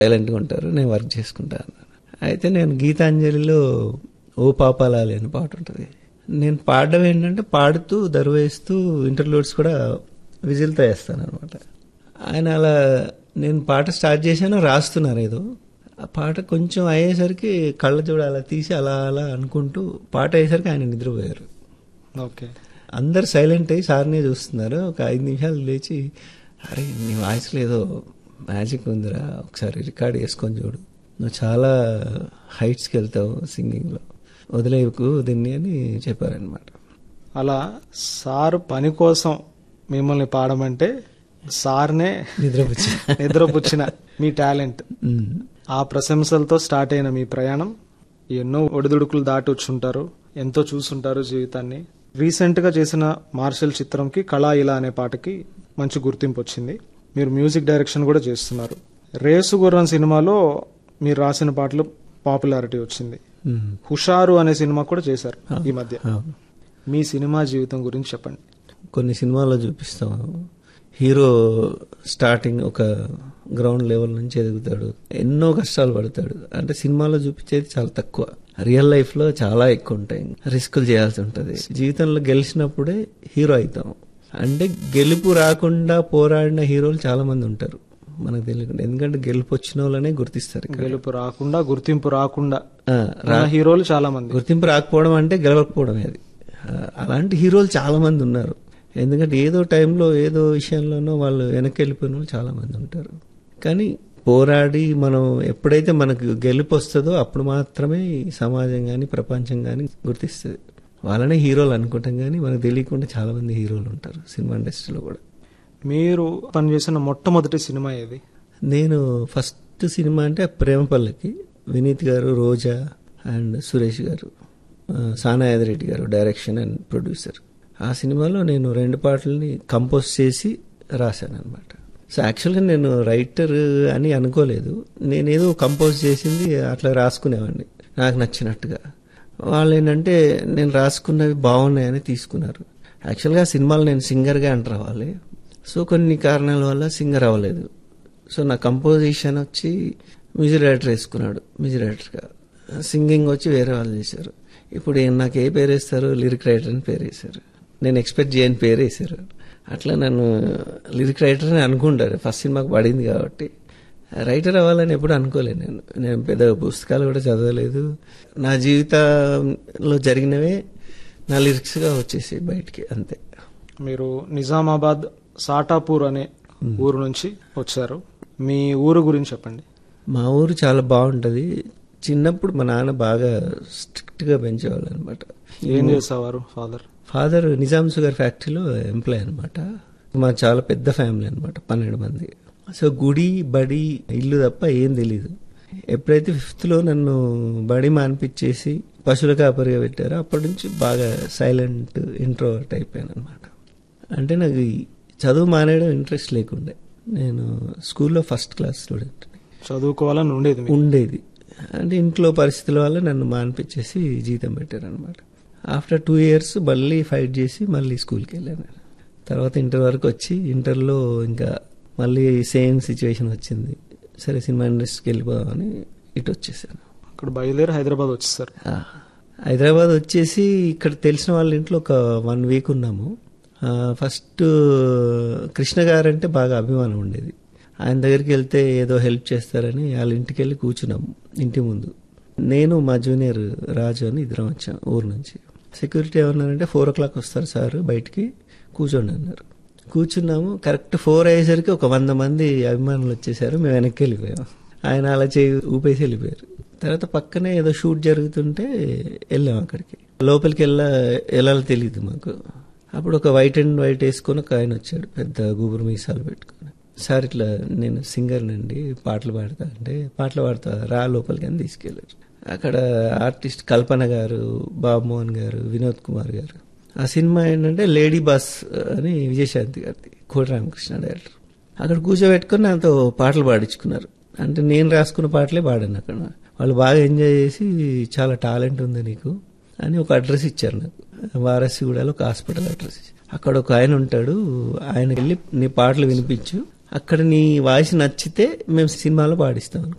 సైలెంట్గా ఉంటారు నేను వర్క్ చేసుకుంటాను అయితే నేను గీతాంజలిలో ఓ పాపాలాలి అని పాట ఉంటుంది నేను పాడడం ఏంటంటే పాడుతూ దరువేస్తూ ఇంటర్లూడ్స్ కూడా విజిల్తో వేస్తాను అనమాట ఆయన అలా నేను పాట స్టార్ట్ చేశాను రాస్తున్నారు ఏదో ఆ పాట కొంచెం అయ్యేసరికి కళ్ళ చూడ అలా తీసి అలా అలా అనుకుంటూ పాట అయ్యేసరికి ఆయన నిద్రపోయారు ఓకే అందరు సైలెంట్ అయ్యి సార్నే చూస్తున్నారు ఒక ఐదు నిమిషాలు లేచి అరే నీ వాయిస్లో ఏదో మ్యాజిక్ ఉందిరా ఒకసారి రికార్డ్ చేసుకొని చూడు నువ్వు చాలా హైట్స్కి వెళ్తావు సింగింగ్లో వదిలేయకు దీన్ని అని చెప్పారనమాట అలా సార్ పని కోసం మిమ్మల్ని పాడమంటే సార్నే నిద్రపుచ్చి నిద్రపుచ్చిన మీ టాలెంట్ ఆ ప్రశంసలతో స్టార్ట్ అయిన మీ ప్రయాణం ఎన్నో ఒడిదుడుకులు దాటి వచ్చుంటారు ఎంతో చూసుంటారు జీవితాన్ని రీసెంట్ గా చేసిన మార్షల్ చిత్రంకి కళా ఇలా అనే పాటకి మంచి గుర్తింపు వచ్చింది మీరు మ్యూజిక్ డైరెక్షన్ కూడా చేస్తున్నారు రేసు గుర్రం సినిమాలో మీరు రాసిన పాటలు పాపులారిటీ వచ్చింది హుషారు అనే సినిమా కూడా చేశారు ఈ మధ్య మీ సినిమా జీవితం గురించి చెప్పండి కొన్ని సినిమాల్లో చూపిస్తాం హీరో స్టార్టింగ్ ఒక గ్రౌండ్ లెవెల్ నుంచి ఎదుగుతాడు ఎన్నో కష్టాలు పడతాడు అంటే సినిమాలో చూపించేది చాలా తక్కువ రియల్ లైఫ్ లో చాలా ఎక్కువ ఉంటాయి రిస్కులు చేయాల్సి ఉంటుంది జీవితంలో గెలిచినప్పుడే హీరో అవుతాం అంటే గెలుపు రాకుండా పోరాడిన హీరోలు చాలా మంది ఉంటారు మనకు తెలియకుండా ఎందుకంటే గెలుపు వచ్చిన వాళ్ళనే గుర్తిస్తారు ఇక్కడ. గెలుపు రాకుండా గుర్తింపు రాకుండా ఆ, ఉన్న హీరోలు చాలా మంది గుర్తింపు రాకపోవడం అంటే గెలవకపోవడమే అది ఆ, అలాంటి హీరోలు చాలా మంది ఉన్నారు ఎందుకంటే ఏదో టైంలో ఏదో విషయంలోనో వాళ్ళు వెనక్కి వెళ్ళిపోయిన వాళ్ళు చాలా మంది ఉంటారు కానీ పోరాడి మనం ఎప్పుడైతే మనకు గెలుపు వస్తుందో అప్పుడు మాత్రమే ఈ సమాజం కానీ ప్రపంచం కానీ గుర్తిస్తుంది వాళ్ళనే హీరోలు అనుకుంటాం కానీ మనకు తెలియకుండా చాలా మంది హీరోలు ఉంటారు సినిమా ఇండస్ట్రీలో కూడా మీరు పనిచేసిన మొట్టమొదటి సినిమా ఏది నేను ఫస్ట్ సినిమా అంటే ప్రేమపల్లకి వినీత్ గారు రోజా అండ్ సురేష్ గారు ఆ, సానాయాద రెడ్డి గారు డైరెక్షన్ అండ్ ప్రొడ్యూసర్ ఆ సినిమాలో నేను రెండు పాటల్ని కంపోజ్ చేసి రాశాను అనమాట సో యాక్చువల్గా నేను రైటర్ అని అనుకోలేదు నేనేదో కంపోజ్ చేసింది అట్లా రాసుకునేవాడిని నాకు నచ్చినట్టుగా వాళ్ళు ఏంటంటే నేను రాసుకున్నవి బాగున్నాయని తీసుకున్నారు యాక్చువల్గా ఆ సినిమాలో నేను సింగర్గా ఎంటర్ అవ్వాలి సో కొన్ని కారణాల వల్ల సింగర్ అవ్వలేదు సో నా కంపోజిషన్ వచ్చి మ్యూజిక్ డైరెక్టర్ వేసుకున్నాడు మ్యూజిక్ డైరెక్టర్గా సింగింగ్ వచ్చి వేరే వాళ్ళు చేశారు ఇప్పుడు ఈయన నాకు ఏ పేరు వేస్తారు లిరిక్ రైటర్ అని పేరు వేశారు నేను ఎక్స్పెక్ట్ చేయని పేరు వేశారు అట్లా నన్ను లిరిక్ రైటర్ అని అనుకుంటారు ఫస్ట్ సినిమాకి పడింది కాబట్టి రైటర్ అవ్వాలని ఎప్పుడు అనుకోలేదు నేను నేను పెద్ద పుస్తకాలు కూడా చదవలేదు నా జీవితంలో జరిగినవే నా లిరిక్స్గా వచ్చేసి బయటికి అంతే మీరు నిజామాబాద్ సాటాపూర్ అనే ఊరు నుంచి వచ్చారు మీ ఊరు గురించి చెప్పండి మా ఊరు చాలా బాగుంటది చిన్నప్పుడు మా నాన్న బాగా స్ట్రిక్ట్ గా పెంచేవాళ్ళు అనమాట ఏం చేసేవారు ఫాదర్ ఫాదర్ నిజాం షుగర్ ఫ్యాక్టరీలో ఎంప్లాయ్ అనమాట మా చాలా పెద్ద ఫ్యామిలీ అనమాట పన్నెండు మంది సో గుడి బడి ఇల్లు తప్ప ఏం తెలీదు ఎప్పుడైతే ఫిఫ్త్ లో నన్ను బడి మానిపించేసి పశువుల కాపరిగా పెట్టారో అప్పటి నుంచి బాగా సైలెంట్ ఇంట్రోవర్ట్ అయిపోయాను అనమాట అంటే నాకు ఈ చదువు మానేయడం ఇంట్రెస్ట్ లేకుండే నేను స్కూల్లో ఫస్ట్ క్లాస్ స్టూడెంట్ చదువుకోవాలని ఉండేది మీకు. ఉండేది అంటే ఇంట్లో పరిస్థితుల వల్ల నన్ను మానిపించేసి జీతం పెట్టారనమాట ఆఫ్టర్ టూ ఇయర్స్ మళ్ళీ ఫైట్ చేసి మళ్ళీ స్కూల్కి వెళ్ళాను నేను తర్వాత ఇంటర్ వరకు వచ్చి ఇంటర్లో ఇంకా మళ్ళీ సేమ్ సిచ్యువేషన్ వచ్చింది సరే సినిమా ఇండస్ట్రీకి వెళ్ళిపోదామని ఇటు వచ్చేసాను అక్కడ బయలుదేరి హైదరాబాద్ వచ్చేసారు ఆ, హైదరాబాద్ వచ్చేసి ఇక్కడ తెలిసిన వాళ్ళ ఇంట్లో ఒక వన్ వీక్ ఉన్నాము ఆ, ఫస్ట్ కృష్ణ గారు అంటే బాగా అభిమానం ఉండేది ఆయన దగ్గరికి వెళ్తే ఏదో హెల్ప్ చేస్తారని వాళ్ళ ఇంటికి వెళ్ళి కూర్చున్నాము ఇంటి ముందు నేను మా జూనియర్ రాజు అని ఇద్దరం వచ్చాం ఊరు నుంచి సెక్యూరిటీ ఏమన్నారంటే ఫోర్ ఓ క్లాక్ వస్తారు సార్ బయటికి కూర్చోండి అన్నారు కూర్చున్నాము కరెక్ట్ ఫోర్ అయ్యేసరికి ఒక వంద మంది అభిమానులు వచ్చేసారు మేము వెనక్కి వెళ్ళిపోయాం ఆయన అలా చేయి ఊపేసి వెళ్ళిపోయారు తర్వాత పక్కనే ఏదో షూట్ జరుగుతుంటే వెళ్ళాం అక్కడికి లోపలికి వెళ్ళా వెళ్ళాలో తెలియదు మాకు అప్పుడు ఒక వైట్ అండ్ వైట్ వేసుకొని ఒక ఆయన వచ్చాడు పెద్ద గూగురు మీసాలు పెట్టుకొని సార్ ఇట్లా నేను సింగర్ నండి పాటలు పాడతా అంటే పాటలు పాడతా రా లోపలికి అని తీసుకెళ్ళారు అక్కడ ఆర్టిస్ట్ కల్పన గారు బాబుమోహన్ గారు వినోద్ కుమార్ గారు ఆ సినిమా ఏంటంటే లేడీ బాస్ అని విజయశాంతి గారిది కోటి రామకృష్ణ డైరెక్టర్ అక్కడ కూర్చోబెట్టుకొని నాతో పాటలు పాడించుకున్నారు అంటే నేను రాసుకున్న పాటలే పాడాను అక్కడ వాళ్ళు బాగా ఎంజాయ్ చేసి చాలా టాలెంట్ ఉంది నీకు అని ఒక అడ్రస్ ఇచ్చారు నాకు వారసిగూడలో ఒక హాస్పిటల్ అడ్రస్ ఇచ్చారు అక్కడ ఒక ఆయన ఉంటాడు ఆయన వెళ్ళి నీ పాటలు వినిపించు అక్కడ నీ వాయిస్ నచ్చితే మేము సినిమాలో పాడిస్తాం